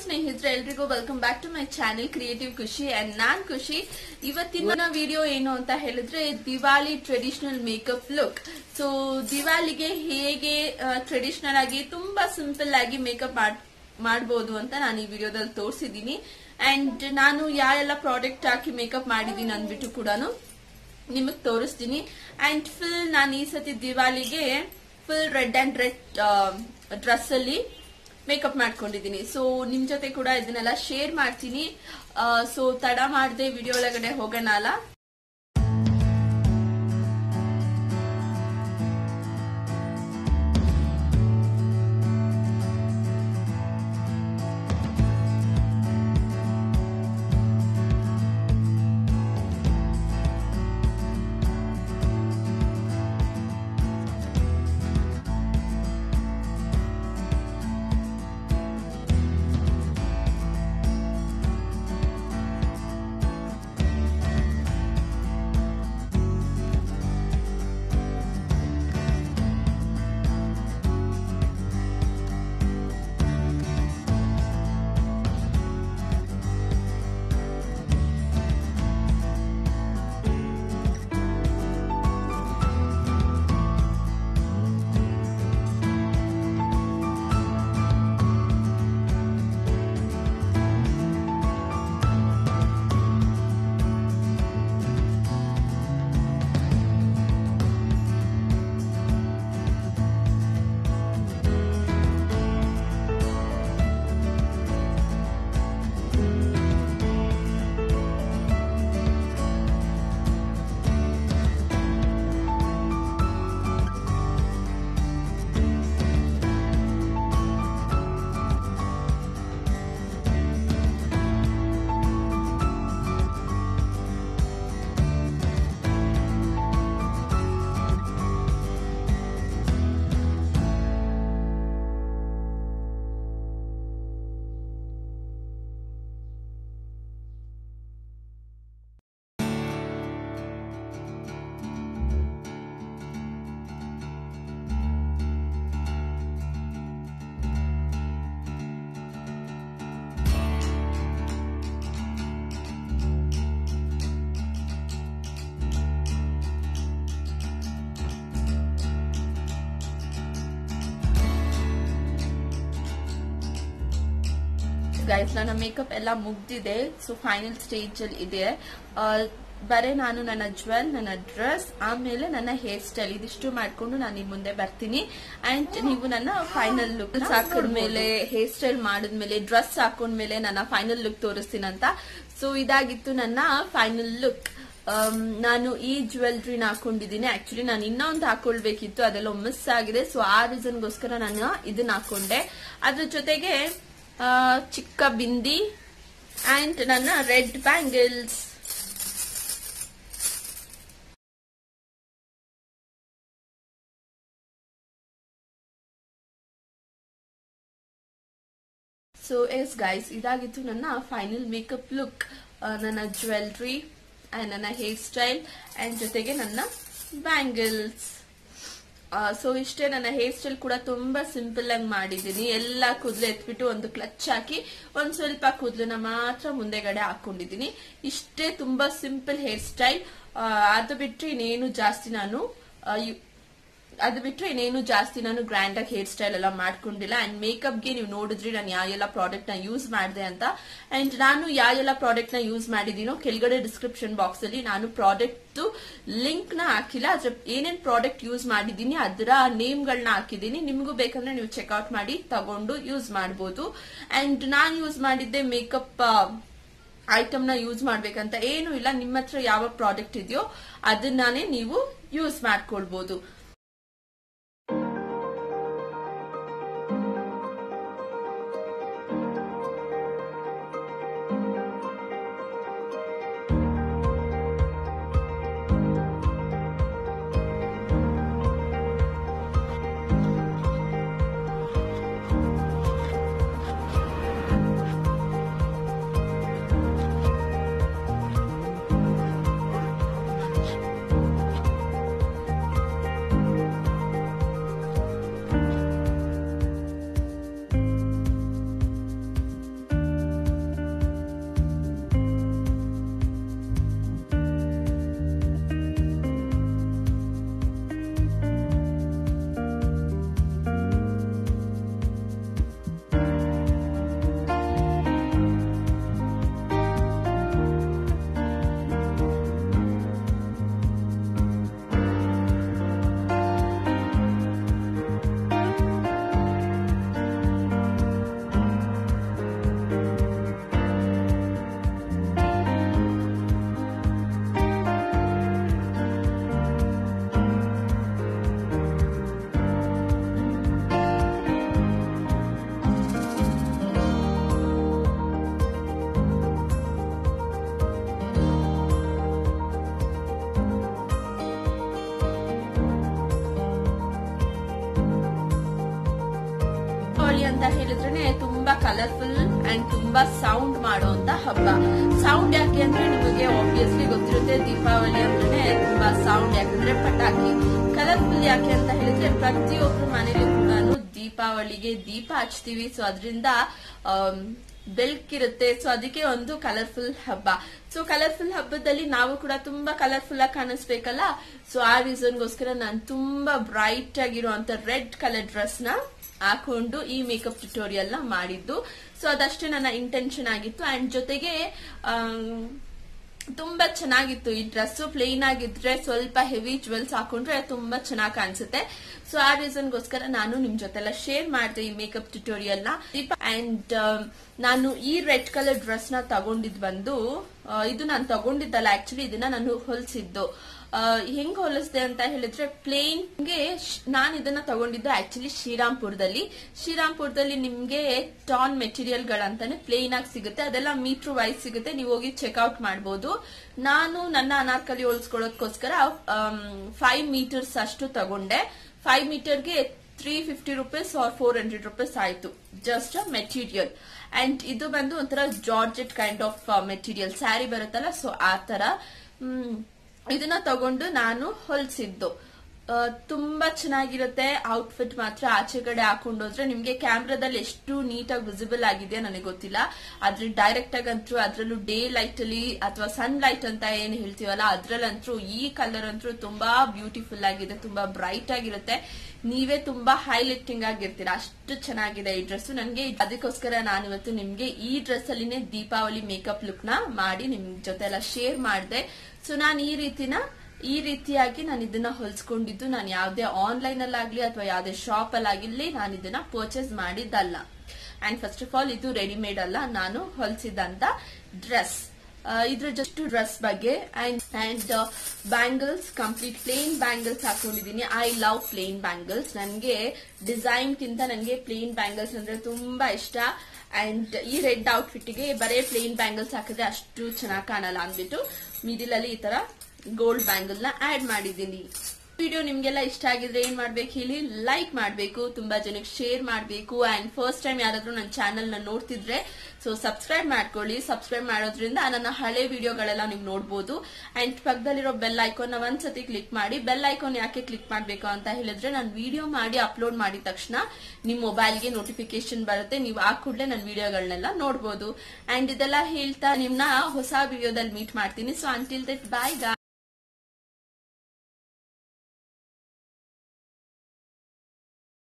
ಸ್ನೇಹಿತರೆ ಎಲ್ರಿಗೂ welcome back to my channel creative Khushi and ನಾನ್ ಖುಷಿ ಇವತ್ತಿನ ವಿಡಿಯೋ ಏನು ಅಂತ ಹೇಳಿದ್ರೆ Diwali traditional makeup look so ದಿವಾಲಿಗೆ ಹೇಗೆ ಟ್ರೆಡಿಷನಲ್ ಆಗಿ ತುಂಬಾ ಸಿಂಪಲ್ ಆಗಿ ಮೇಕಪ್ ಮಾಡಬಹುದು ಅಂತ ನಾನು ಈ ವಿಡಿಯೋದಲ್ಲಿ ತೋರಿಸಿದ್ದೀನಿ ಅಂಡ್ ನಾನು ಯಾವೆಲ್ಲ ಪ್ರಾಡಕ್ಟ್ ಹಾಕಿ ಮೇಕಪ್ ಮಾಡಿದ್ದೀನಿ ಅಂದ್ಬಿಟ್ಟು ಕೂಡ ನಿಮಗ್ ತೋರಿಸ್ತೀನಿ ಅಂಡ್ ಫುಲ್ ನಾನು ಈ ಸತಿ ದಿವಾಲಿಗೆ full red and red dress ಅಲ್ಲಿ ಮೇಕಪ್ ಮಾಡ್ಕೊಂಡಿದ್ದೀನಿ ಸೊ ನಿಮ್ ಜೊತೆ ಕೂಡ ಇದನ್ನೆಲ್ಲ ಶೇರ್ ಮಾಡ್ತೀನಿ ಸೊ ತಡ ಮಾಡದೆ ವಿಡಿಯೋ ಒಳಗಡೆ ಹೋಗೋಣ ಅಲ್ಲ ಗೈಸ್ ನನ್ನ ಮೇಕಪ್ ಎಲ್ಲ ಮುಗ್ದಿದೆ ಸೊ ಫೈನಲ್ ಸ್ಟೇಜ್ ಅಲ್ಲಿ ಇದೆ ಬರೇ ನಾನು ನನ್ನ ಜ್ವೆಲ್ ನನ್ನ ಡ್ರೆಸ್ ಆಮೇಲೆ ನನ್ನ ಹೇರ್ ಸ್ಟೈಲ್ ಇದಿಷ್ಟು ಮಾಡ್ಕೊಂಡು ನಾನು ನಿಮ್ ಮುಂದೆ ಬರ್ತೀನಿ ಅಂಡ್ ನೀವು ನನ್ನ ಫೈನಲ್ ಲುಕ್ ಹಾಕಿದ್ಮೇಲೆ ಹೇರ್ ಸ್ಟೈಲ್ ಮಾಡಿದ್ಮೇಲೆ ಡ್ರೆಸ್ ಹಾಕೊಂಡ್ಮೇಲೆ ನನ್ನ ಫೈನಲ್ ಲುಕ್ ತೋರಿಸ್ತೀನಂತ ಸೊ ಇದಾಗಿತ್ತು ನನ್ನ ಫೈನಲ್ ಲುಕ್ ನಾನು ಈ ಜ್ಯುವೆಲ್ರಿನ ಹಾಕೊಂಡಿದ್ದೀನಿ ಆಕ್ಚುಲಿ ನಾನು ಇನ್ನೊಂದು ಹಾಕೊಳ್ಬೇಕಿತ್ತು ಅದೆಲ್ಲ ಮಿಸ್ ಆಗಿದೆ ಸೊ ಆ ರೀಸನ್ಗೋಸ್ಕರ ನಾನು ಇದನ್ನ ಹಾಕೊಂಡೆ ಅದ್ರ ಜೊತೆಗೆ ಚಿಕ್ಕ ಬಿಂದಿ ಅಂಡ್ ನನ್ನ red bangles so yes guys ಇದಾಗಿತ್ತು ನನ್ನ ಫೈನಲ್ ಮೇಕಪ್ ಲುಕ್ ನನ್ನ ಜ್ಯುವೆಲ್ರಿ ಅಂಡ್ ನನ್ನ ಹೇರ್ ಸ್ಟೈಲ್ ಅಂಡ್ ಜೊತೆಗೆ ನನ್ನ ಬ್ಯಾಂಗಲ್ಸ್ ಸೊ ಇಷ್ಟೇ ನನ್ನ ಹೇರ್ ಸ್ಟೈಲ್ ಕೂಡ ತುಂಬಾ ಸಿಂಪಲ್ ಆಗಿ ಮಾಡಿದ್ದೀನಿ ಎಲ್ಲ ಕೂದಲು ಎತ್ಬಿಟ್ಟು ಒಂದು ಕ್ಲಚ್ ಹಾಕಿ ಒಂದ್ ಸ್ವಲ್ಪ ಕೂದಲನ್ನ ಮಾತ್ರ ಮುಂದೆಗಡೆ ಹಾಕೊಂಡಿದ್ದೀನಿ ಇಷ್ಟೇ ತುಂಬಾ ಸಿಂಪಲ್ ಹೇರ್ ಸ್ಟೈಲ್ ಅದು ಬಿಟ್ರೆ ಇನ್ನೇನು ಜಾಸ್ತಿ ನಾನು ಅದು ಬಿಟ್ರೆ ಇನ್ನೇನು ಜಾಸ್ತಿ ನಾನು ಗ್ರ್ಯಾಂಡ್ ಆಗಿ ಹೇರ್ ಸ್ಟೈಲ್ ಎಲ್ಲ ಮಾಡ್ಕೊಂಡಿಲ್ಲ ಅಂಡ್ ಮೇಕಪ್ ಗೆ ನೀವು ನೋಡಿದ್ರಿ ನಾನು ಯಾವೆಲ್ಲ ಪ್ರಾಡಕ್ಟ್ ನ ಯೂಸ್ ಮಾಡಿದೆ ಅಂತ ಅಂಡ್ ನಾನು ಯಾವೆಲ್ಲ ಪ್ರಾಡಕ್ಟ್ ನ ಯೂಸ್ ಮಾಡಿದೀನೋ ಕೆಳಗಡೆ ಡಿಸ್ಕ್ರಿಪ್ಷನ್ ಬಾಕ್ಸ್ ಅಲ್ಲಿ ನಾನು ಪ್ರಾಡಕ್ಟ್ ಲಿಂಕ್ ನ ಹಾಕಿಲ್ಲ ಅದ್ರ ಏನೇನ್ ಪ್ರಾಡಕ್ಟ್ ಯೂಸ್ ಮಾಡಿದೀನಿ ಅದರ ನೇಮ್ ಗಳನ್ನ ಹಾಕಿದೀನಿ ನಿಮ್ಗೂ ಬೇಕಂದ್ರೆ ನೀವು ಚೆಕ್ಔಟ್ ಮಾಡಿ ತಗೊಂಡು ಯೂಸ್ ಮಾಡಬಹುದು ಅಂಡ್ ನಾನು ಯೂಸ್ ಮಾಡಿದ್ದೆ ಮೇಕಪ್ ಐಟಮ್ ನ ಯೂಸ್ ಮಾಡ್ಬೇಕಂತ ಏನು ಇಲ್ಲ ನಿಮ್ಮ ಹತ್ರ ಯಾವ ಪ್ರಾಡಕ್ಟ್ ಇದೆಯೋ ಅದನ್ನಾನೇ ನೀವು ಯೂಸ್ ಮಾಡ್ಕೊಳ್ಬಹುದು ಹೇಳಿದ್ರೆ ತುಂಬಾ ಕಲರ್ಫುಲ್ ಅಂಡ್ ತುಂಬಾ ಸೌಂಡ್ ಮಾಡುವಂತ ಹಬ್ಬ ಸೌಂಡ್ ಯಾಕೆ ಅಂದ್ರೆ ನಿಮಗೆ ಆಬ್ವಿಯಸ್ಲಿ ಗೊತ್ತಿರುತ್ತೆ ದೀಪಾವಳಿ ಅಂದ್ರೆ ತುಂಬಾ ಸೌಂಡ್ ಯಾಕಂದ್ರೆ ಪಟಾಕಿ ಕಲರ್ಫುಲ್ ಯಾಕೆ ಅಂತ ಹೇಳಿದ್ರೆ ಪ್ರತಿಯೊಬ್ರು ಮನೇಲಿ ಕೂಡ ದೀಪಾವಳಿಗೆ ದೀಪ ಹಚ್ತೀವಿ ಸೊ ಅದರಿಂದ ಬೆಳಕಿರುತ್ತೆ ಸೊ ಅದಕ್ಕೆ ಒಂದು ಕಲರ್ಫುಲ್ ಹಬ್ಬ ಸೊ ಕಲರ್ಫುಲ್ ಹಬ್ಬದಲ್ಲಿ ನಾವು ಕೂಡ ತುಂಬಾ ಕಲರ್ಫುಲ್ ಆಗಿ ಕಾಣಿಸ್ಬೇಕಲ್ಲ ಸೊ ಆ ರೀಸನ್ಗೋಸ್ಕರ ನಾನು ತುಂಬಾ ಬ್ರೈಟ್ ಆಗಿರುವಂತ ರೆಡ್ ಕಲರ್ ಡ್ರೆಸ್ ನ ಹಾಕೊಂಡು ಈ ಮೇಕಪ್ ಟ್ಯುಟೋರಿಯಲ್ ನ ಮಾಡಿದ್ದು ಸೊ ಅದಷ್ಟೇ ನನ್ನ ಇಂಟೆನ್ಷನ್ ಆಗಿತ್ತು ಅಂಡ್ ಜೊತೆಗೆ ತುಂಬಾ ಚೆನ್ನಾಗಿತ್ತು ಈ ಡ್ರೆಸ್ ಪ್ಲೇನ್ ಆಗಿದ್ರೆ ಸ್ವಲ್ಪ ಹೆವಿ ಜ್ಯುವೆಲ್ಸ್ ಹಾಕೊಂಡ್ರೆ ತುಂಬಾ ಚೆನ್ನಾಗಿ ಕಾಣಿಸುತ್ತೆ ಸೊ ಆ ರೀಸನ್ಗೋಸ್ಕರ ನಾನು ನಿಮ್ ಜೊತೆಲ್ಲ ಶೇರ್ ಮಾಡಿದೆ ಈ ಮೇಕಪ್ ಟ್ಯುಟೋರಿಯಲ್ ನ ಅಂಡ್ ನಾನು ಈ ರೆಡ್ ಕಲರ್ ಡ್ರೆಸ್ ನ ತಗೊಂಡಿದ್ ಬಂದು ಇದು ನಾನು ತಗೊಂಡಿದ್ದಲ್ಲ ಆಕ್ಚುಲಿ ಇದನ್ನ ನಾನು ಹೊಲಿಸಿದ್ದು ಹೆಂಗ್ ಹೊಲಿಸ್ದೆ ಅಂತ ಹೇಳಿದ್ರೆ ಪ್ಲೇನ್ಗೆ ನಾನು ಇದನ್ನ ತಗೊಂಡಿದ್ದು ಆಕ್ಚುಲಿ ಶ್ರೀರಾಮ್ಪುರದಲ್ಲಿ ಶ್ರೀರಾಮ್ಪುರದಲ್ಲಿ ನಿಮ್ಗೆ ಟಾನ್ ಮೆಟೀರಿಯಲ್ ಗಳಂತಾನೆ ಪ್ಲೇನ್ ಆಗಿ ಸಿಗುತ್ತೆ ಅದೆಲ್ಲ ಮೀಟರ್ ವೈಸ್ ಸಿಗುತ್ತೆ ನೀವು ಹೋಗಿ ಚೆಕ್ಔಟ್ ಮಾಡಬಹುದು ನಾನು ನನ್ನ ಅನಾರ್ಕಲಿ ಹೋಲಿಸ್ಕೊಳ್ಳೋದಕ್ಕೋಸ್ಕರ ಫೈವ್ ಮೀಟರ್ಸ್ ಅಷ್ಟು ತಗೊಂಡೆ ಫೈವ್ ಮೀಟರ್ಗೆ three fifty rupees or four hundred rupees ಆಯ್ತು ಜಸ್ಟ್ ಮೆಟೀರಿಯಲ್ ಅಂಡ್ ಇದು ಬಂದು ಒಂಥರ georgette kind of material sari ಬರುತ್ತಲ್ಲ ಸೊ ಆ ತರ ಇದನ್ನ ತಗೊಂಡು ನಾನು ಹೊಲಿಸಿದ್ದು ತುಂಬಾ ಚೆನ್ನಾಗಿರುತ್ತೆ ಔಟ್ಫಿಟ್ ಮಾತ್ರ ಆಚೆ ಕಡೆ ಹಾಕೊಂಡೋದ್ರೆ ನಿಮ್ಗೆ ಕ್ಯಾಮ್ರಾದಲ್ಲಿ ಎಷ್ಟು ನೀಟಾಗಿ ವಿಸಿಬಲ್ ಆಗಿದೆ ನನಗೆ ಗೊತ್ತಿಲ್ಲ ಆದ್ರೆ ಡೈರೆಕ್ಟ್ ಆಗಂತೂ ಅದ್ರಲ್ಲೂ ಡೇ ಲೈಟ್ ಅಲ್ಲಿ ಅಥವಾ ಸನ್ ಲೈಟ್ ಅಂತ ಏನ್ ಹೇಳ್ತೀವಲ್ಲ ಅದ್ರಲ್ಲಂತೂ ಈ ಕಲರ್ ಅಂತೂ ತುಂಬಾ ಬ್ಯೂಟಿಫುಲ್ ಆಗಿದೆ ತುಂಬಾ ಬ್ರೈಟ್ ಆಗಿರುತ್ತೆ ನೀವೇ ತುಂಬಾ ಹೈಲೈಟಿಂಗ್ ಆಗಿರ್ತೀರಾ ಅಷ್ಟು ಚೆನ್ನಾಗಿದೆ ಈ ಡ್ರೆಸ್ ನನಗೆ ಅದಕ್ಕೋಸ್ಕರ ನಾನು ಇವತ್ತು ನಿಮ್ಗೆ ಈ ಡ್ರೆಸ್ ಅಲ್ಲಿನೇ ದೀಪಾವಳಿ ಮೇಕಪ್ ಲುಕ್ ನ ಮಾಡಿ ನಿಮ್ ಜೊತೆ ಎಲ್ಲ ಶೇರ್ ಮಾಡಿದೆ ಸೊ ನಾನು ಈ ರೀತಿನ ಈ ರೀತಿಯಾಗಿ ನಾನು ಇದನ್ನ ಹೊಲ್ಸ್ಕೊಂಡಿದ್ದು ನಾನು ಯಾವುದೇ ಆನ್ಲೈನ್ ಅಲ್ಲಾಗ್ಲಿ ಅಥವಾ ಯಾವುದೇ ಶಾಪ್ ಅಲ್ಲಾಗಿರ್ಲಿ ನಾನು ಇದನ್ನ ಪರ್ಚೇಸ್ ಮಾಡಿದ್ದಲ್ಲ ಅಂಡ್ ಫಸ್ಟ್ ಆಫ್ ಆಲ್ ಇದು ರೆಡಿಮೇಡ್ ಅಲ್ಲ ನಾನು ಹೊಲ್ಸಿದಂತ ಡ್ರೆಸ್ ಇದ್ರ ಜಸ್ಟ್ ಡ್ರೆಸ್ ಬಗ್ಗೆ and and bangles complete plain bangles ಹಾಕೊಂಡಿದೀನಿ ಐ ಲವ್ ಪ್ಲೇನ್ ಬ್ಯಾಂಗಲ್ಸ್ ನನಗೆ ಡಿಸೈನ್ ಕಿಂತ ನನಗೆ ಪ್ಲೇನ್ ಬ್ಯಾಂಗಲ್ಸ್ ಅಂದ್ರೆ ತುಂಬಾ ಇಷ್ಟ ಅಂಡ್ ಈ ರೆಡ್ ಔಟ್ಫಿಟ್ ಗೆ ಬರೇ ಪ್ಲೇನ್ ಬ್ಯಾಂಗಲ್ಸ್ ಹಾಕಿದ್ರೆ ಅಷ್ಟು ಚೆನ್ನಾಗಿ ಕಾಣಲ್ಲ ಅಂದ್ಬಿಟ್ಟು ಮಿಡಿಲ್ ಅಲ್ಲಿ ಈ ತರ ಗೋಲ್ಡ್ ಬ್ಯಾಂಗಲ್ ನ ಆಡ್ ಮಾಡಿದ್ದೀನಿ ವಿಡಿಯೋ ನಿಮ್ಗೆಲ್ಲ ಇಷ್ಟ ಆಗಿದ್ರೆ ಏನ್ ಮಾಡ್ಬೇಕು ಹೇಳಿ ಲೈಕ್ ಮಾಡ್ಬೇಕು ತುಂಬಾ ಜನಕ್ಕೆ ಶೇರ್ ಮಾಡ್ಬೇಕು ಅಂಡ್ ಫಸ್ಟ್ ಟೈಮ್ ಯಾರಾದ್ರೂ ನನ್ನ ಚಾನೆಲ್ ನ ನೋಡ್ತಿದ್ರೆ ಸೊ ಸಬ್ಸ್ಕ್ರೈಬ್ ಮಾಡ್ಕೊಳ್ಳಿ ಸಬ್ಸ್ಕ್ರೈಬ್ ಮಾಡೋದ್ರಿಂದ ನನ್ನ ಹಳೆ ವಿಡಿಯೋಗಳೆಲ್ಲ ನೀವು ನೋಡಬಹುದು ಅಂಡ್ ಪಕ್ಕದಲ್ಲಿರೋ ಬೆಲ್ ಐಕಾನ್ ನ ಒಂದ್ಸತಿ ಕ್ಲಿಕ್ ಮಾಡಿ ಬೆಲ್ ಐಕಾನ್ ಯಾಕೆ ಕ್ಲಿಕ್ ಮಾಡ್ಬೇಕು ಅಂತ ಹೇಳಿದ್ರೆ ನಾನು ವಿಡಿಯೋ ಮಾಡಿ ಅಪ್ಲೋಡ್ ಮಾಡಿದ ತಕ್ಷಣ ನಿಮ್ ಮೊಬೈಲ್ಗೆ ನೋಟಿಫಿಕೇಶನ್ ಬರುತ್ತೆ ನೀವು ಆ ಕೂಡಲೇ ನನ್ನ ವಿಡಿಯೋಗಳನ್ನೆಲ್ಲ ನೋಡಬಹುದು ಅಂಡ್ ಇದೆಲ್ಲ ಹೇಳ್ತಾ ನಿಮ್ನ ಹೊಸ ವಿಡಿಯೋದಲ್ಲಿ ಮೀಟ್ ಮಾಡ್ತೀನಿ ಸೊ ಅಂಟಿಲ್ ದಟ್ ಬಾಯ್